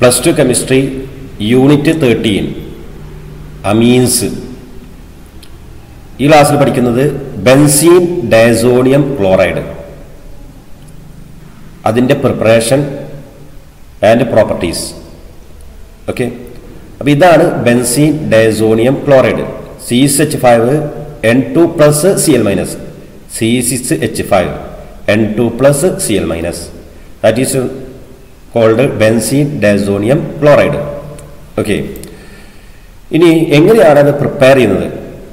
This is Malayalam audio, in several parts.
plus two chemistry unit thirteen amines ഈ ക്ലാസ്സിൽ പഠിക്കുന്നത് ബെൻസീൻ ഡയസോണിയം ക്ലോറൈഡ് അതിൻ്റെ പ്രിപ്പറേഷൻ ആൻഡ് പ്രോപ്പർട്ടീസ് ഓക്കെ അപ്പോൾ ഇതാണ് benzene diazonium chloride C H five N two plus C L minus C six H five N two plus C L minus that is called benzene diazonium chloride okay ഇനി എങ്ങനെയാണ് അത് പ്രിപ്പയർ ചെയ്യുന്നത്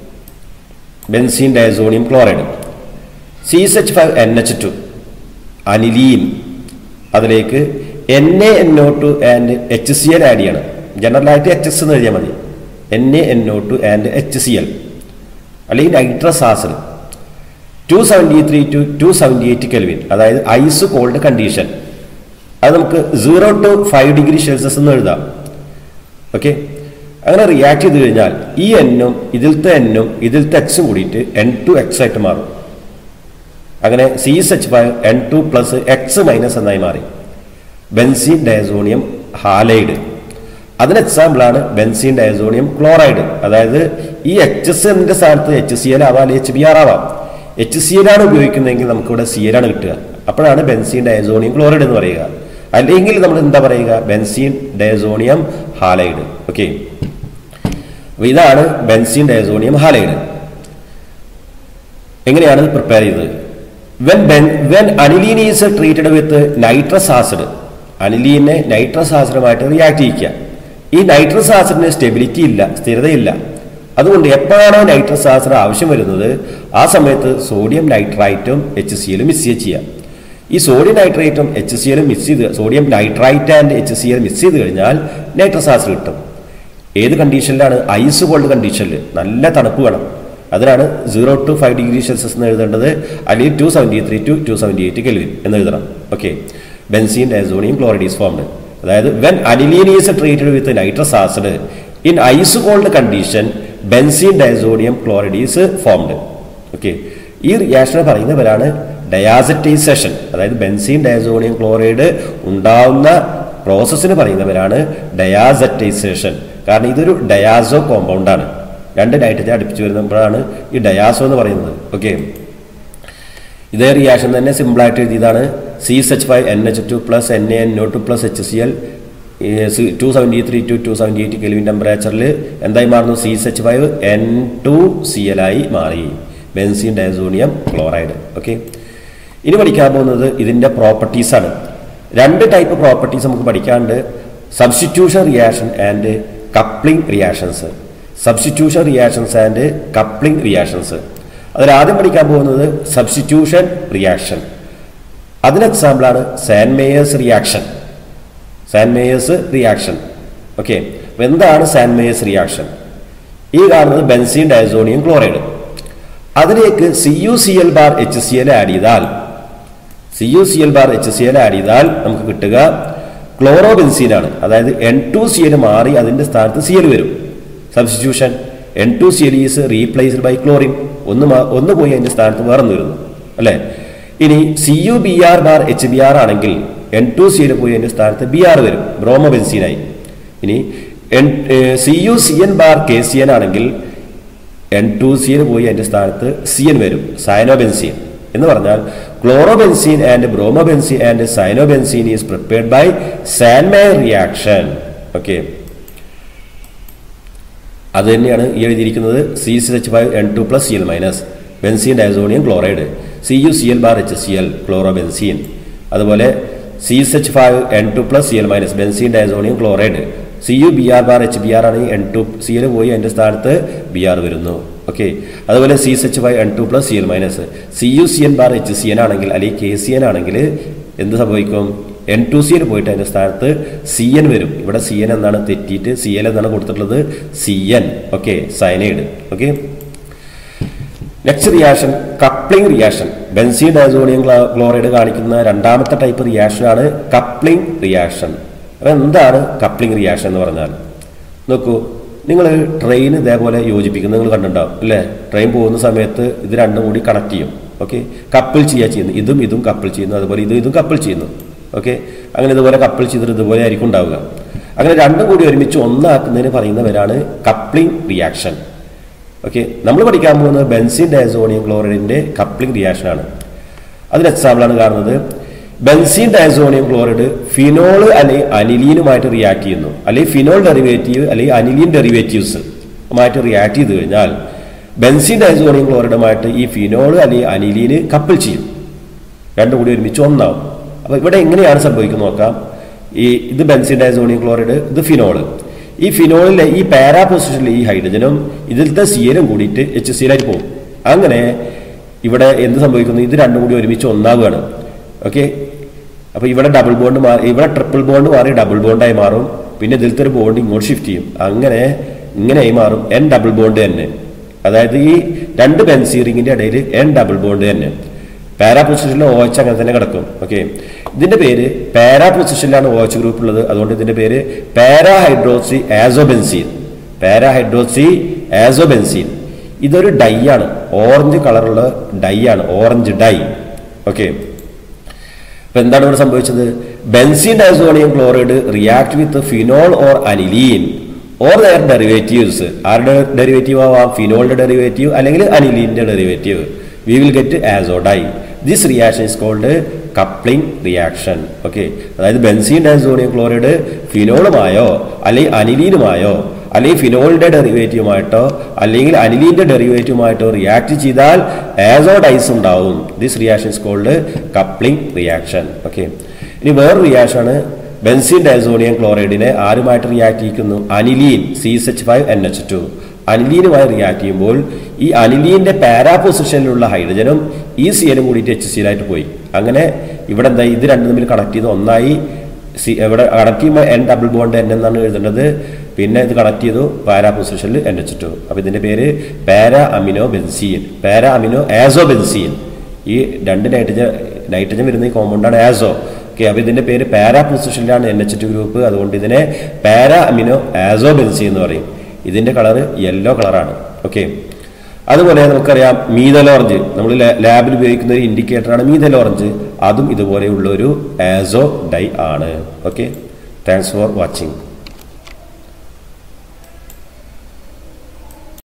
benzene diazonium chloride C H five N H two aniline അതിലേക്ക് N A N O two and H C L add ചെയ്യണം ജനറലായിട്ട് എച്ച് എസ് എന്ന് എഴുതിയാൽ മതി N A N O two and H C L അല്ലെങ്കിൽ nitrous acid two seventy three to two seventy eight kelvin അതായത് ഐസ് കോൾഡ് കണ്ടീഷൻ അത് നമുക്ക് zero to five degree Celsius എന്ന് എഴുതാം ഓക്കെ അങ്ങനെ റിയാക്ട് ചെയ്ത് കഴിഞ്ഞാൽ ഈ എന്നും ഇതിലത്തെ എന്നും ഇതിലത്തെ എക്സും കൂടിയിട്ട് എൻ ടു എക്സ് ആയിട്ട് മാറും അങ്ങനെ C H five N two plus X minus എന്നായി മാറി ബെൻസീൻ ഡയസോണിയം ഹാലൈഡ് അതിന് എക്സാമ്പിളാണ് ബെൻസീൻ ഡയസോണിയം ക്ലോറൈഡ് അതായത് ഈ എച്ച് എസ് എന്നിന്റെ സ്ഥാനത്ത് എച്ച് സി എൽ ആവാം എച്ച് ബി ആർ ആവാം എച്ച് സി എൽ ആണ് ഉപയോഗിക്കുന്നതെങ്കിൽ നമുക്കിവിടെ സി എൽ ആണ് കിട്ടുക അപ്പോഴാണ് ബെൻസീൻ ഡയസോണിയം ക്ലോറൈഡ് എന്ന് പറയുക അല്ലെങ്കിൽ നമ്മൾ എന്താ പറയുക ബെൻസീൻ ഡയസോണിയം ഹാലൈഡ് ഓക്കെ ഇതാണ് ബെൻസീൻ ഡയസോണിയം ഹാലൈഡ് എങ്ങനെയാണ് ഇത് പ്രിപ്പയർ ചെയ്തത് when ben when aniline is treated with nitrous acid അനിലീനെ നൈട്രസ് ആസിഡുമായിട്ട് റിയാക്ട് ചെയ്യിക്കുക ഈ നൈട്രസ് ആസിഡിന് സ്റ്റെബിലിറ്റി ഇല്ല സ്ഥിരതയില്ല അതുകൊണ്ട് എപ്പോഴാണോ നൈട്രസ് ആസിഡ് ആവശ്യം വരുന്നത് ആ സമയത്ത് സോഡിയം നൈട്രൈറ്റും എച്ച് സി എല്ലും മിക്സ് ചെയ്യുക ഈ സോഡിയം നൈട്രേറ്റും എച്ച് സി എല്ലും മിക്സ് ചെയ്ത് sodium nitrite and H C L mix ചെയ്ത് കഴിഞ്ഞാൽ നൈട്രസ് ആസിഡ് കിട്ടും ഏത് കണ്ടീഷനിലാണ് ഐസ് കോൾഡ് കണ്ടീഷനിൽ നല്ല തണുപ്പ് വേണം അതിനാണ് zero to five degree Celsius എന്ന് എഴുതേണ്ടത് അല്ലെങ്കിൽ two seventy three to two seventy eight kelvin എന്ന് എഴുതണം okay benzene diazonium chloride is formed അതായത് when aniline is treated with nitrous acid in ice cold condition benzene diazonium chloride is formed okay ഈ റിയാക്ഷനെ പറയുന്നവരാണ് ഡയാസറ്റൈസേഷൻ അതായത് ബെൻസീൻ ഡയസോണിയം ക്ലോറൈഡ് ഉണ്ടാവുന്ന പ്രോസസ്സിന് പറയുന്നവരാണ് ഡയാസറ്റൈസേഷൻ കാരണം ഇതൊരു ഡയാസോ കോമ്പൗണ്ടാണ് രണ്ട് നൈട്രജൻ അടുപ്പിച്ച് വരുമ്പോഴാണ് ഈ ഡയാസോ എന്ന് പറയുന്നത് ഓക്കെ ഇതേ റിയാക്ഷൻ തന്നെ സിമ്പിളായിട്ട് എഴുതിയതാണ് C H five N H two plus N A N O two plus H C L two seventy three to two seventy eight kelvin ടെമ്പറേച്ചറിൽ എന്തായി മാറുന്നു C H five N two C L ആയി മാറി ബെൻസീൻ ഡയസോണിയം ക്ലോറൈഡ് ഓക്കെ ഇനി പഠിക്കാൻ പോകുന്നത് ഇതിൻ്റെ പ്രോപ്പർട്ടീസാണ് രണ്ട് ടൈപ്പ് പ്രോപ്പർട്ടീസ് നമുക്ക് പഠിക്കാണ്ട് substitution reaction and coupling reactions substitution reactions and coupling reactions അതിൽ ആദ്യം പഠിക്കാൻ പോകുന്നത് സബ്സ്റ്റിറ്റ്യൂഷൻ റിയാക്ഷൻ അതിന് എക്സാമ്പിളാണ് Sandmeyer's reaction Sandmeyer's reaction okay അപ്പോൾ എന്താണ് സാൻ മേയേഴ്സ് റിയാക്ഷൻ ഈ കാണുന്നത് ബെൻസീൻ ഡയസോണിയം ക്ലോറൈഡ് അതിലേക്ക് C U C L bar H C L add ചെയ്താൽ C U C L bar H C L add ചെയ്താൽ നമുക്ക് കിട്ടുക ക്ലോറോ ബെൻസീനാണ് അതായത് എൻ ടു സി എൽ മാറി അതിൻ്റെ സ്ഥാനത്ത് സി എൽ വരും substitution N two C L is replaced by chlorine ഒന്ന് ഒന്ന് പോയി അതിൻ്റെ സ്ഥാനത്ത് വേറൊന്ന് വരുന്നു അല്ലേ ഇനി C U B R bar H B R ആണെങ്കിൽ എൻ ടു സി എൽ പോയി അതിൻ്റെ സ്ഥാനത്ത് ബി ആർ വരും ബ്രോമോ ബെൻസീനായി ഇനി N C U C N bar K C N ആണെങ്കിൽ എൻ ടു സി എൻ പോയി അതിൻ്റെ സ്ഥാനത്ത് സി എൻ വരും സയനോബെൻസീൻ എന്ന് പറഞ്ഞാൽ chlorobenzene and bromobenzene and cyanobenzene is prepared by സാൻമേ റിയാക്ഷൻ ഓക്കെ അത് തന്നെയാണ് ഈ എഴുതിയിരിക്കുന്നത് C C H five N two plus C L minus benzene diazonium chloride C U C L bar H C L chlorobenzene അതുപോലെ C S H five N two plus C L minus benzene diazonium chloride C U B R bar H B R ആണെങ്കിൽ എൻ ടു സി എൽ പോയി അതിൻ്റെ സ്ഥാനത്ത് ബി ആർ വരുന്നു ഓക്കെ അതുപോലെ C S H five N two plus C L minus C U C N bar H C N ആണെങ്കിൽ അല്ലെങ്കിൽ കെ സി എൻ ആണെങ്കിൽ എന്ത് സംഭവിക്കും എൻ ടു സി എൻ പോയിട്ട് അതിൻ്റെ സ്ഥാനത്ത് സി എൻ വരും ഇവിടെ സി എൻ എന്നാണ് തെറ്റിയിട്ട് സി എൽ എന്നാണ് കൊടുത്തിട്ടുള്ളത് C N okay cyanide okay next reaction coupling reaction benzene diazonium chloride കാണിക്കുന്ന രണ്ടാമത്തെ ടൈപ്പ് റിയാക്ഷനാണ് കപ്ലിംഗ് റിയാക്ഷൻ അപ്പോൾ എന്താണ് കപ്ലിംഗ് റിയാക്ഷൻ എന്ന് പറഞ്ഞാൽ നോക്കൂ നിങ്ങൾ ട്രെയിൻ ഇതേപോലെ യോജിപ്പിക്കുന്നത് നിങ്ങൾ കണ്ടിട്ടുണ്ടാവും അല്ലേ ട്രെയിൻ പോകുന്ന സമയത്ത് ഇത് രണ്ടും കൂടി കണക്ട് ചെയ്യും ഓക്കെ കപ്പിൾ ചെയ്യുക ചെയ്യുന്നു ഇതും ഇതും കപ്പിൾ ചെയ്യുന്നു അതുപോലെ ഇതും ഇതും കപ്പിൾ ചെയ്യുന്നു ഓക്കെ അങ്ങനെ ഇതുപോലെ കപ്പിൾ ചെയ്തിട്ട് ഇതുപോലെ ആയിരിക്കും ഉണ്ടാവുക അങ്ങനെ രണ്ടും കൂടി ഒരുമിച്ച് ഒന്നാക്കുന്നതിന് പറയുന്നവരാണ് കപ്ലിംഗ് റിയാക്ഷൻ ഓക്കെ നമ്മൾ പഠിക്കാൻ പോകുന്നത് ബെൻസിൻ ഡയസോണിയം ക്ലോറൈഡിന്റെ കപ്ലിംഗ് റിയാക്ഷനാണ് അതിന് എക്സാമ്പിളാണ് കാണുന്നത് ബെൻസിൻ ഡയസോണിയം ക്ലോറൈഡ് ഫിനോൾ അല്ലെങ്കിൽ അനിലീനുമായിട്ട് റിയാക്ട് ചെയ്യുന്നു അല്ലെങ്കിൽ ഫിനോൾ ഡെറിവേറ്റീവ് അല്ലെങ്കിൽ അനിലീൻ ഡെറിവേറ്റീവ്സ് മായിട്ട് റിയാക്ട് ചെയ്ത് കഴിഞ്ഞാൽ ബെൻസിൻ ഡയസോണിയം ക്ലോറൈഡുമായിട്ട് ഈ ഫിനോൾ അല്ലെങ്കിൽ അനിലീന് കപ്പിൾ ചെയ്യും രണ്ടും കൂടി ഒരുമിച്ച് ഒന്നാവും അപ്പോൾ ഇവിടെ എങ്ങനെയാണ് സംഭവിക്കുന്നത് നോക്കാം ഈ ഇത് ബെൻസിൻ ഡയസോണിയം ക്ലോറൈഡ് ഇത് ഫിനോള് ഈ ഫിനോളിലെ ഈ പാരാ പൊസിഷനിലെ ഈ ഹൈഡ്രജനും ഇതിലത്തെ സിയലും കൂടിയിട്ട് എച്ച് സിയിലായിട്ട് പോകും അങ്ങനെ ഇവിടെ എന്ത് സംഭവിക്കുന്നു ഇത് രണ്ടും കൂടി ഒരുമിച്ച് ഒന്നാവുകയാണ് ഓക്കെ അപ്പോൾ ഇവിടെ ഡബിൾ ബോണ്ട് മാറി ഇവിടെ ട്രിപ്പിൾ ബോണ്ട് മാറി ഡബിൾ ബോണ്ടായി മാറും പിന്നെ ഇതിലത്തെ ഒരു ബോണ്ട് ഇങ്ങോട്ട് ഷിഫ്റ്റ് ചെയ്യും അങ്ങനെ ഇങ്ങനെയായി മാറും എൻ ഡബിൾ ബോണ്ട് തന്നെ അതായത് ഈ രണ്ട് ബെൻസീറിങ്ങിന്റെ ഇടയിൽ എൻ ഡബിൾ ബോണ്ട് തന്നെ പാരാ പൊസിഷനിൽ ഓ എച്ച് അങ്ങനെ തന്നെ കിടക്കും ഓക്കെ ഇതിന്റെ പേര് പാരാ പൊസിഷനിലാണ് ഓ എച്ച് ഗ്രൂപ്പ് ഉള്ളത് അതുകൊണ്ട് ഇതിന്റെ പേര് para hydroxy azobenzene para hydroxy azobenzene ഇതൊരു ഡൈ ആണ് ഓറഞ്ച് കളറുള്ള ഡൈ ആണ് ഓറഞ്ച് ഡൈ ഓക്കെ അപ്പൊ എന്താണ് ഇവിടെ സംഭവിച്ചത് benzene diazonium chloride react with phenol or aniline or their derivatives ആരുടെ ഡെറിവേറ്റീവ് ആവാം ഫിനോളിന്റെ ഡെറിവേറ്റീവ് അല്ലെങ്കിൽ അനിലീനിന്റെ derivative we will get azo dye this reaction is called coupling reaction okay അതായത് ബെൻസീൻ ഡയസോണിയം ക്ലോറൈഡ് ഫിനോളുമായോ അല്ലെങ്കിൽ അനിലീനുമായോ അല്ലെങ്കിൽ ഫിനോളിന്റെ ഡെറിവേറ്റീവുമായിട്ടോ അല്ലെങ്കിൽ അനിലീന്റെ ഡെറിവേറ്റീവുമായിട്ടോ റിയാക്ട് ചെയ്താൽ ആസോഡൈസ് ഉണ്ടാവും this reaction is called coupling reaction okay ഇനി വേറൊരു റിയാക്ഷൻ ആണ് ബെൻസിൻ ഡയസോണിയം ക്ലോറൈഡിനെ ആരുമായിട്ട് റിയാക്ട് ചെയ്യിക്കുന്നു aniline C H five N H two അനിലീനുമായി റിയാക്ട് ചെയ്യുമ്പോൾ ഈ അനിലീന്റെ പാരാ പൊസിഷനിലുള്ള ഹൈഡ്രജനും ഈ സിയലും കൂടിയിട്ട് എച്ച് സിയിലായിട്ട് പോയി അങ്ങനെ ഇവിടെ എന്താ ഇത് രണ്ടും തമ്മിൽ കണക്ട് ചെയ്ത് ഒന്നായി സി ഇവിടെ കണക്ട് ചെയ്യുമ്പോൾ എൻ ഡബിൾ ബോണ്ട് എൻ എന്നാണ് എഴുതേണ്ടത് പിന്നെ ഇത് കണക്ട് ചെയ്തു പാരാ പൊസിഷനിൽ എൻ എച്ച് ടു അപ്പോൾ ഇതിന്റെ പേര് para amino benzene para amino azo benzene ഈ രണ്ട് നൈട്രജൻ നൈട്രജൻ വരുന്ന ഈ കോമ്പൗണ്ടാണ് ആസോ ഓക്കെ അപ്പോൾ ഇതിന്റെ പേര് പാരാ പൊസിഷനിലാണ് എൻ എച്ച് ടു ഗ്രൂപ്പ് അതുകൊണ്ട് ഇതിനെ പാരാ അമിനോ ആസോ ബെൻസി എന്ന് പറയും ഇതിന്റെ കളർ യെല്ലോ കളറാണ് ഓക്കെ അതുപോലെ നമുക്കറിയാം മീതൽ ഓറഞ്ച് നമ്മൾ ലാബിൽ ഉപയോഗിക്കുന്ന ഒരു ഇൻഡിക്കേറ്ററാണ് മീതൽ ഓറഞ്ച് അതും ഇതുപോലെയുള്ള ഒരു ആസോ ഡൈ ആണ് ഓക്കെ താങ്ക്സ് ഫോർ വാച്ചിങ്